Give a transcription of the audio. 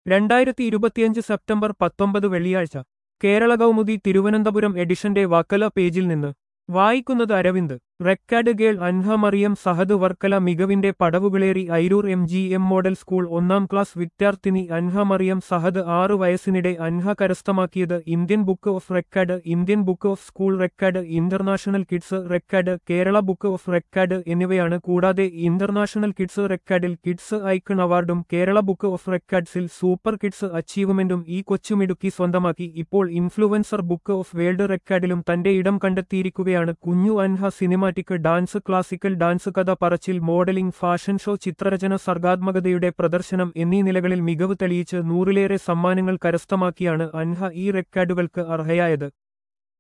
രണ്ടായിരത്തി ഇരുപത്തിയഞ്ച് സെപ്റ്റംബർ പത്തൊമ്പത് വെള്ളിയാഴ്ച കേരള കൗമുദി തിരുവനന്തപുരം എഡിഷന്റെ വക്കല പേജിൽ നിന്ന് വായിക്കുന്നത് അരവിന്ദ് റെക്കാർഡ് ഗേൾ അൻഹ മറിയം സഹദ് വർക്കല മികവിന്റെ പടവുകളേറി Airoor M G M model school ഒന്നാം ക്ലാസ് വിദ്യാർത്ഥിനി അൻഹ മറിയം സഹദ് ആറു വയസ്സിനിടെ അൻഹ കരസ്ഥമാക്കിയത് Indian book of record Indian book of school record international kids record Kerala book of record എന്നിവയാണ് കൂടാതെ ഇന്റർനാഷണൽ കിഡ്സ് റെക്കാർഡിൽ കിഡ്സ് ഐക്കൺ അവാർഡും കേരള ബുക്ക് ഓഫ് റെക്കാർഡ്സിൽ സൂപ്പർ കിഡ്സ് അച്ചീവ്മെന്റും ഈ കൊച്ചുമിടുക്കി സ്വന്തമാക്കി ഇപ്പോൾ ഇൻഫ്ലുവൻസർ ബുക്ക് ഓഫ് വേൾഡ് റെക്കാർഡിലും തന്റെ ഇടം കണ്ടെത്തിയിരിക്കുകയാണ് കുഞ്ഞു അൻഹ സിനിമാറ്റിക് ഡാൻസ് ക്ലാസിക്കൽ ഡാൻസ് കഥ പറച്ചിൽ മോഡലിംഗ് ഫാഷൻ ഷോ ചിത്രരചന സർഗാത്മകതയുടെ പ്രദർശനം എന്നീ നിലകളിൽ മികവ് തെളിയിച്ച് നൂറിലേറെ സമ്മാനങ്ങൾ കരസ്ഥമാക്കിയാണ് അൻഹ ഈ റെക്കാർഡുകൾക്ക് അർഹയായത്